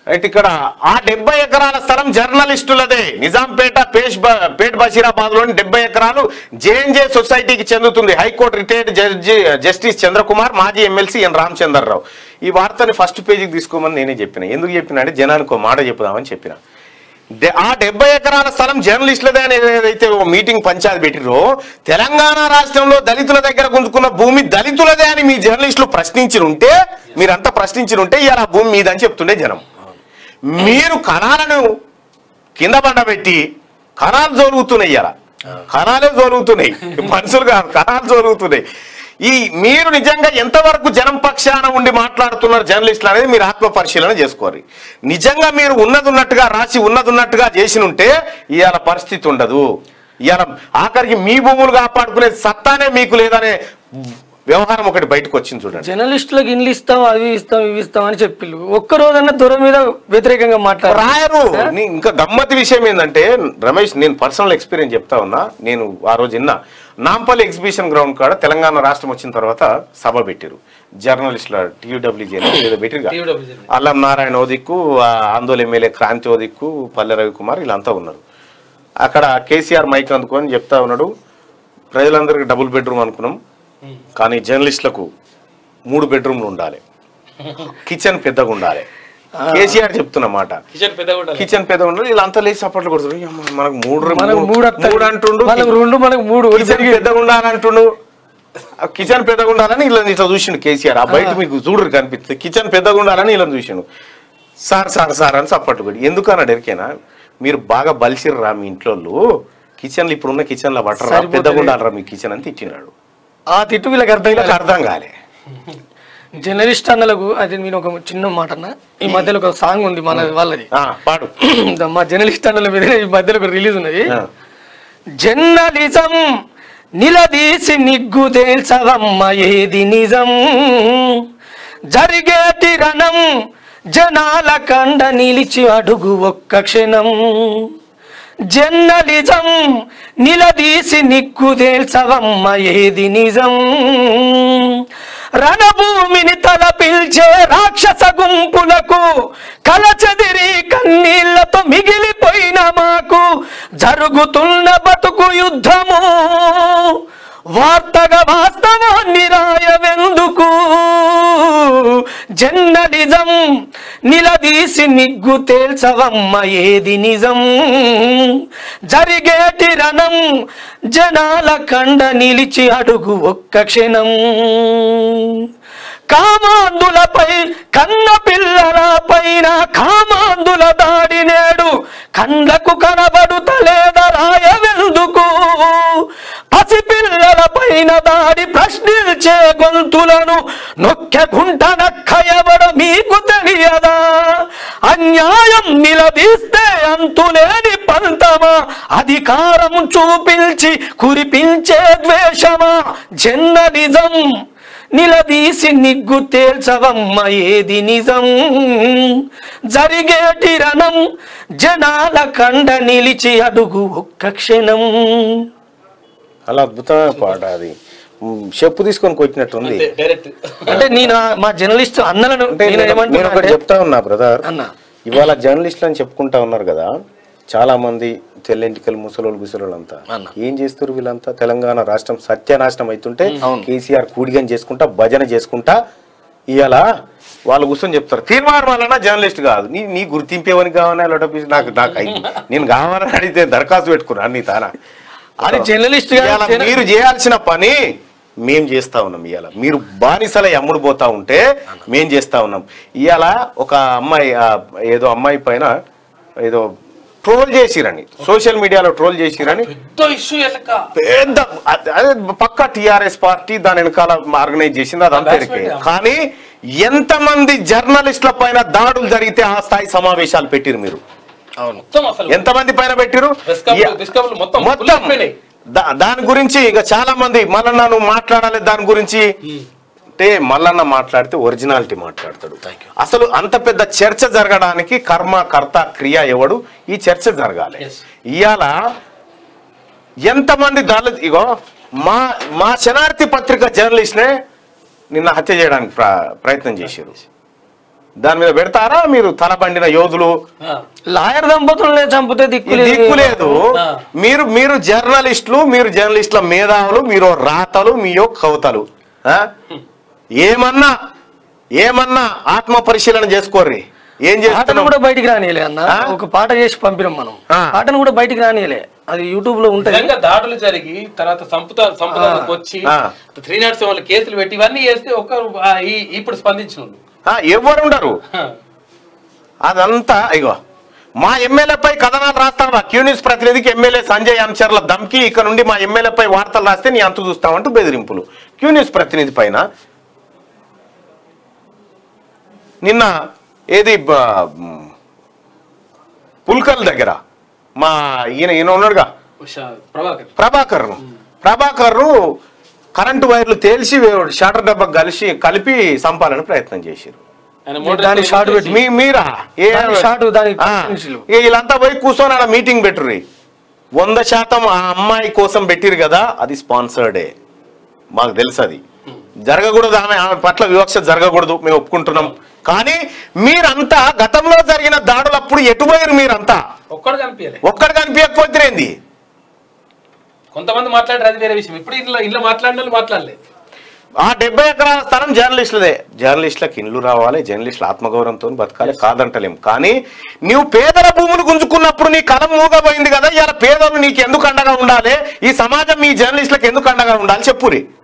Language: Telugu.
రైట్ ఇక్కడ ఆ డెబ్బై ఎకరాల స్థలం జర్నలిస్టులదే నిజాంపేట పేష్ బ- పేట్ బషీరాబాద్ లోని డెబ్బై ఎకరాలు జేఎన్జే సొసైటీకి చెందుతుంది high court retired judge justice Chandrakumar మాజీ ఎమ్మెల్సీ ఎన్ రామచంద్రరావు ఈ వార్తని ఫస్ట్ పేజీకి తీసుకోమని నేనే చెప్పిన ఎందుకు చెప్పిన అంటే జనానికి ఒక మాట చెప్పుదామని చెప్పిన డె- ఆ డెబ్బై ఎకరాల స్థలం జర్నలిస్టులదే అని ఏదైతే ఓ మీటింగ్ పంచాయతీ పెట్టిరో తెలంగాణ రాష్ట్రంలో దళితుల దగ్గర గుంజుకున్న భూమి దళితులదే అని మీ జర్నలిస్టులు ప్రశ్నించి ఉంటే మీరంతా ప్రశ్నించి ఉంటే ఇవాళ ఆ భూమి మీదని చెప్తుండే జనం మీరు కణాలను కింద బండబెట్టి కణాలు జరుగుతున్నాయి ఇలా కణాలే జరుగుతున్నాయి మనుషులు కాదు కణాలు జరుగుతున్నాయి ఈ మీరు నిజంగా ఎంతవరకు జనం పక్షాన ఉండి మాట్లాడుతున్నారు జర్నలిస్టులు అనేది మీరు ఆత్మ పరిశీలన చేసుకోవాలి నిజంగా మీరు ఉన్నది ఉన్నట్టుగా రాసి ఉన్నది ఉన్నట్టుగా చేసి ఉంటే ఇవాళ పరిస్థితి ఉండదు ఇవాళ ఆఖరికి మీ భూములు కాపాడుకునే సత్తానే మీకు లేదనే వ్యవహారం ఒకటి బయటకు వచ్చింది చూడండి జర్నలిస్టులకు ఇల్లు ఇస్తాం అవి ఇస్తాం ఇవి ఇస్తాం అని చెప్పిళ్ళు ఒక్క రోజన్నా దొర మీద వ్యతిరేకంగా మాట్లాడారు రాయరు నీ- ఇంకా గమ్మతి విషయం ఏంటంటే రమేష్ నేను పర్సనల్ ఎక్స్పీరియన్స్ చెప్తా ఉన్నా నేను ఆ రోజు విన్నా నాంపల్లి ఎగ్జిబిషన్ గ్రౌండ్ కాడ తెలంగాణ రాష్ట్రం వచ్చిన తర్వాత సభ పెట్టారు జర్నలిస్టుల టీయూడబ్ల్యూజీ ఏదో పెట్టిరు TUWJ. అల్లం నారాయణ ఓ దిక్కు ఆ ఆందోళన ఎమ్మెల్యే క్రాంతి ఓ దిక్కు పల్లె రవికుమార్ వీళ్ళంతా ఉన్నారు అక్కడ కేసీఆర్ మైక్ అందుకొని చెప్తా ఉన్నాడు ప్రజలందరికీ డబుల్ బెడ్రూమ్ అనుకున్నాం కానీ జర్నలిస్టులకు మూడు బెడ్రూమ్లు ఉండాలి కిచెన్ పెద్దగా ఉండాలి కేసీఆర్ చెప్తున్న మాట కిచెన్ పెద్దగా ఉండాలి కిచెన్ పెద్ద ఉండాలి వీళ్ళంతా లేచి సపోర్ట్లు కొడుతున్నారు "ఈ అమ్మ, మనకు మూడు మనకు మూడు వస్తాయి. మూడు అంటుండు మనకు రెండు మనకు మూడు కిచెన్ పెద్దగా ఉండాలంటుండు ఆ కిచెన్ పెద్దగా ఉండాలని ఇలా ఇట్లా చూసిండు కేసీఆర్ ఆ బయట మీకు చూడరు కనిపిస్తుంది కిచెన్ పెద్దగా ఉండాలని ఇలా చూసిండు సార్ సార్ సార్ అని సపోర్ట్ కొట్టి ఎందుకు అన్నాడు ఎరికేనా మీరు బాగా బలిసిర్రా మీ ఇంట్లో కిచెన్లు ఇప్పుడున్న కిచెన్లో పట్టరా సరిపోతలేదు. పెద్దగా ఉండాలరా మీ కిచెన్ అని తిట్టినాడు ఆ తిట్టు వీళ్ళకి అర్థం వీళ్ళకి కాదు. అర్థం కాలే జర్నలిస్ట్ అన్నలకు అది నేను ఒక చిన్న మాట అన్న ఈ మధ్యలో ఒక సాంగ్ ఉంది మన వాళ్ళది ఆ, పాడు మా జర్నలిస్ట్ అన్నల మీద ఈ మధ్యలో ఒక రిలీజ్ ఉన్నది ఆ. జర్నలిజం నిలదీసి నిగ్గు తేల్చవమ్మ ఏది నిజం జరిగేటి రణం జనాల కండ నిలిచి అడుగు ఒక్క క్షణం జర్నలిజం నిలదీసి నిగ్గు తేల్చవమ్మ ఏది నిజం రణభూమిని తల పిల్చే రాక్షస గుంపులకు కలచదిరి కన్నీళ్లతో మిగిలిపోయిన మాకు జరుగుతున్న బతుకు యుద్ధము వార్తగా వాస్తవాన్ని రాయవెందుకు జర్నలిజం నిలదీసి నిగ్గు తేల్చవమ్మ ఏది నిజం జరిగేటి రణం జనాల కండ నిలిచి అడుగు ఒక్క క్షణం కామాందులపై కన్న పిల్లల పైన కామాందుల దాడి నేడు కండ్లకు కనబడుతలేద రాయవెందుకు పసిపిల్లల పైన దాడి ప్రశ్నించే గొంతులను నొక్కె గుంట నక్కయబడ మీకు తెలియదా అన్యాయం నిలదీస్తే అంతులేని పంతమా అధికారం చూపించి కురిపించే ద్వేషమా జర్నలిజం నిలదీసి నిగ్గు తేల్చవమ్మ ఏది నిజం జరిగేటి రణం జనాల కండ నిలిచి అడుగు ఒక్క క్షణం అలా అద్భుతమైన పాట అది ఉమ్, చెప్పు తీసుకొని కొట్టినట్టుంది డైరెక్ట్ అంటే నేను ఆ- మా జర్నలిస్ట్ అన్నలను అంటే నేను నేను- నేను ఏమంటున్నా ఒకటి అంటే- చెప్తా ఉన్నా బ్రదర్ అన్న ఇవాళ జర్నలిస్టులు అని చెప్పుకుంటా ఉన్నారు కదా చాలా మంది తెల్లెంటికలు ముసలోళ్ళు గుసలోళ్ళు అంతా అన్న. ఏం చేస్తారు వీళ్ళంతా తెలంగాణ రాష్ట్రం సత్యనాశనం అవుతుంటే కేసీఆర్ కూడిగని చేసుకుంటా భజన చేసుకుంటా ఇవాళ వాళ్ళు కూర్చొని చెప్తారు తీర్మానం వలన జర్నలిస్ట్ కాదు నీ నీ గుర్తింపేవని కావాలని లోటపీస్ నాకు నాకు అయింది నేను కావాలని అడిగితే దరఖాస్తు పెట్టుకున్నాను నీ తాన అది జర్నలిస్ట్ గా ఇవాళ జర్న- మీరు చేయాల్సిన పని మేం చేస్తా ఉన్నాం ఇవాళ మీరు బానిసల అమ్ముడు పోతా ఉంటే మేం చేస్తా ఉన్నాం ఇవాళ ఒక అమ్మాయి ఆ, ఏదో అమ్మాయి పైన ఏదో ట్రోల్ చేసిరని సోషల్ మీడియాలో ట్రోల్ చేసిరని పెద్ద ఇష్యూ ఎలక పెద్ద అద- అదే పక్క టిఆర్ఎస్ పార్టీ దాని వెనకాల ఆర్గనైజ్ చేసింది అదంతా Batsman, ఎరికే. yeah. కానీ ఎంతమంది జర్నలిస్టుల పైన దాడులు జరిగితే ఆ స్థాయి సమావేశాలు పెట్టిరు మీరు మొత్తం అసలు ఎంతమంది పైన పెట్టిరు Press club- యా- press club లు మొత్తం మొత్తం కుళ్ళిపోయినాయి. దా- దాని గురించి ఇక చాలా మంది మళ్ళా నువ్వు మాట్లాడాలి దాని గురించి అంటే మల్లన్న మాట్లాడితే ఒరిజినాలిటీ మాట్లాడతాడు అసలు అంత పెద్ద చర్చ జరగడానికి కర్మ కర్త క్రియ ఎవడు ఈ చర్చ జరగాలి Yes. ఇవాళ ఎంతమంది దళిత ఇగో మా మా శనార్థి పత్రిక జర్నలిస్ట్నే నిన్న హత్య చేయడానికి ప్ర- ప్రయత్నం చేశారు దాని మీద పెడతారా మీరు తలబండిన యోధులు ఆ. లాయర్ దంపతులనే చంపితే దిక్కు లేదు దిక్కు లేదు ఆ. మీరు మీరు జర్నలిస్టులు మీరు జర్నలిస్టుల మేధావులు మీరు రాతలు మీయో కవితలు ఆ? ఏమన్నా ఏమన్నా ఆత్మ పరిశీలన చేసుకోర్రి ఏం పాటను చేస్తున్నావు కూడా బయటికి రానియలే అన్న ఆ? ఒక పాట చేసి పంపినాం మనం ఆ. పాటను కూడా బయటికి రానియలే అది యూట్యూబ్ లో ఉంటుంది నిజంగా దాడులు జరిగి తర్వాత సంపుత సంపదలకు వచ్చి ఆ. త్రీ నాట్ సెవెన్ కేసులు పెట్టి ఇవన్నీ చేస్తే ఒక్కరు ఆ, ఈ- ఇప్పుడు స్పందించిన ఆ, ఎవరు ఉండరు అదంతా ఇగో మా ఎమ్మెల్యేపై కథనాలు రాస్తావా క్యూనిస్ ప్రతినిధికి ఎమ్మెల్యే సంజయ్ అంచర్ల దమ్కి ఇక్కడ నుండి మా ఎమ్మెల్యేపై వార్తలు రాస్తే నీ అంతు చూస్తామంటూ బెదిరింపులు క్యూనిస్ ప్రతినిధి పైన నిన్న ఏది బ- మ్, పుల్కల్ దగ్గర మా ఈయన ఈయన ఉన్నాడుగా ప్రభాకర్ ప్రభాకర్ను ప్రభాకర్ను కరెంటు వైర్లు తేల్చి షాటర్ డబ్బా కలిసి కలిపి సంపాలని ప్రయత్నం చేశారు ఆయన మోటార్ దాన్ని షార్ట్ పెట్టి మీ మీరా ఏ దాని షాటు, దానికి ఆ, మనుషులు. ఇక వీళ్ళంతా పోయి కూర్చొని ఆడ మీటింగ్ పెట్టుర్రి వంద శాతం ఆ అమ్మాయి కోసం పెట్టిరు కదా అది స్పాన్సర్డే మాకు తెలుసు అది జరగకూడదు ఆమె ఆమె పట్ల వివక్ష జరగకూడదు మేము ఒప్పుకుంటున్నాం కానీ మీరంతా గతంలో జరిగిన దాడులప్పుడు ఎటుపోయారు మీరంతా ఒక్కడు కనిపించలే ఒక్కడు కనిపించకపోతేంది కొంతమంది మాట్లాడారు అది వేరే విషయం ఇప్పుడు ఇంట్లో ఇంట్లో మాట్లాడిన వాళ్ళు మాట్లాడలేదు ఆ డెబ్బై ఎకరాల స్థలం జర్నలిస్టులదే జర్నలిస్టులకు ఇండ్లు రావాలి జర్నలిస్టులు ఆత్మగౌరవంతో బతకాలి కాదంటలేం కానీ నువ్వు పేదల భూములు గుంజుకున్నప్పుడు నీ కలం మూగపోయింది కదా ఇలా పేదలు నీకు ఎందుకు అండగా ఉండాలి ఈ సమాజం మీ జర్నలిస్టులకు ఎందుకు అండగా ఉండాలి చెప్పురి